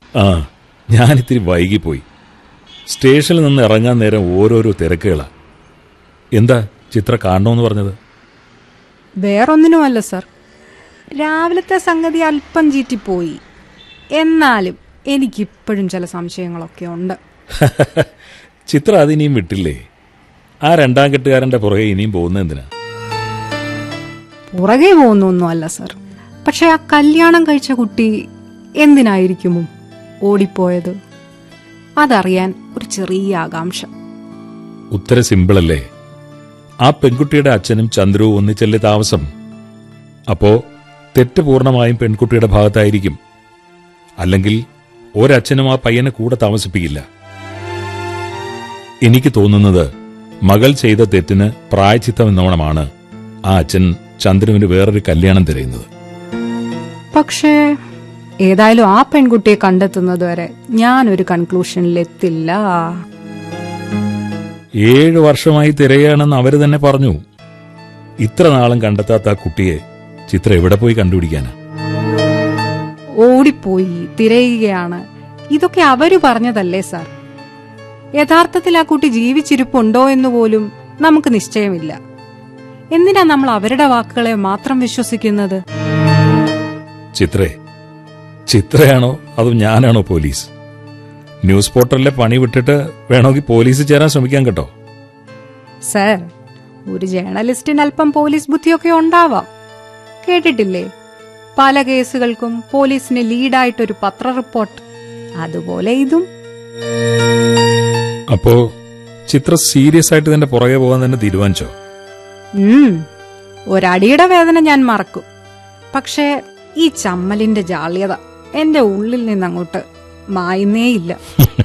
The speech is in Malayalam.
ആ ഞാനിത്തിരി വൈകിപ്പോയി സ്റ്റേഷനിൽ നിന്ന് ഇറങ്ങാൻ നേരം ഓരോരോ തിരക്കുകളാ എന്താ ചിത്ര കാണണമെന്ന് പറഞ്ഞത് വേറൊന്നിനുമല്ല സർ രാവിലത്തെ സംഗതി അല്പം ചീറ്റിപ്പോയി എന്നാലും എനിക്കിപ്പോഴും ചില സംശയങ്ങളൊക്കെ ഉണ്ട് ചിത്ര അതിനിയും വിട്ടില്ലേ ആ രണ്ടാം കെട്ടുകാരന്റെ പുറകെ ഇനിയും പോകുന്ന എന്തിനാ പുറകെ പോകുന്നൊന്നുമല്ല സർ പക്ഷെ ആ കല്യാണം കഴിച്ച കുട്ടി എന്തിനായിരിക്കുമോ ഓടിപ്പോയത് അതറിയാൻ ഒരു ചെറിയ ആകാംക്ഷ ഉത്തര സിമ്പിളല്ലേ ആ പെൺകുട്ടിയുടെ അച്ഛനും ചന്ദ്രുവും ഒന്നിച്ചല്ലേ താമസം അപ്പോ തെറ്റ് പൂർണ്ണമായും പെൺകുട്ടിയുടെ ഭാഗത്തായിരിക്കും അല്ലെങ്കിൽ ഒരച്ഛനും ആ പയ്യനെ കൂടെ താമസിപ്പിക്കില്ല എനിക്ക് തോന്നുന്നത് മകൾ ചെയ്ത തെറ്റിന് പ്രായച്ചിത്തം എന്നോണമാണ് ആ അച്ഛൻ ചന്ദ്രുവിന് വേറൊരു കല്യാണം തിരയുന്നത് പക്ഷേ ഏതായാലും ആ പെൺകുട്ടിയെ കണ്ടെത്തുന്നത് വരെ ഞാനൊരു കൺക്ലൂഷനിലെത്തില്ല ഏഴു വർഷമായി തിരയുകയാണെന്ന് അവര് തന്നെ പറഞ്ഞു ഇത്ര നാളും കണ്ടെത്താത്ത ആ കുട്ടിയെ ചിത്ര എവിടെ പോയി കണ്ടുപിടിക്കാനാ ഓടിപ്പോയി തിരയുകയാണ് ഇതൊക്കെ അവര് പറഞ്ഞതല്ലേ സാർ യഥാർത്ഥത്തിൽ ആ കുട്ടി ജീവിച്ചിരിപ്പുണ്ടോ എന്ന് പോലും നമുക്ക് നിശ്ചയമില്ല എന്തിനാ നമ്മൾ അവരുടെ വാക്കുകളെ മാത്രം വിശ്വസിക്കുന്നത് ചിത്രേ ചിത്രയാണോ അതോ ഞാനാണോ പോലീസ് ന്യൂസ് പോർട്ടലിലെ പണി വിട്ടിട്ട് വേണമെങ്കിൽ പോലീസ് ചേരാൻ ശ്രമിക്കാം കേട്ടോ സാർ ഒരു ജേർണലിസ്റ്റിന് അല്പം പോലീസ് ബുദ്ധിയൊക്കെ ഉണ്ടാവാം കേട്ടിട്ടില്ലേ പല കേസുകൾക്കും പോലീസിന് ലീഡായിട്ടൊരു പത്ര റിപ്പോർട്ട് അതുപോലെ ഇതും അപ്പോ ചിത്ര സീരിയസ് ആയിട്ട് ഇതിന്റെ പുറകെ പോകാൻ തന്നെ തീരുമാനിച്ചോ ഉം ഒരടിയുടെ വേദന ഞാൻ മറക്കും പക്ഷേ ഈ ചമ്മലിന്റെ ജാള്യത എന്റെ ഉള്ളിൽ നിന്നങ്ങോട്ട് മായുന്നേയില്ല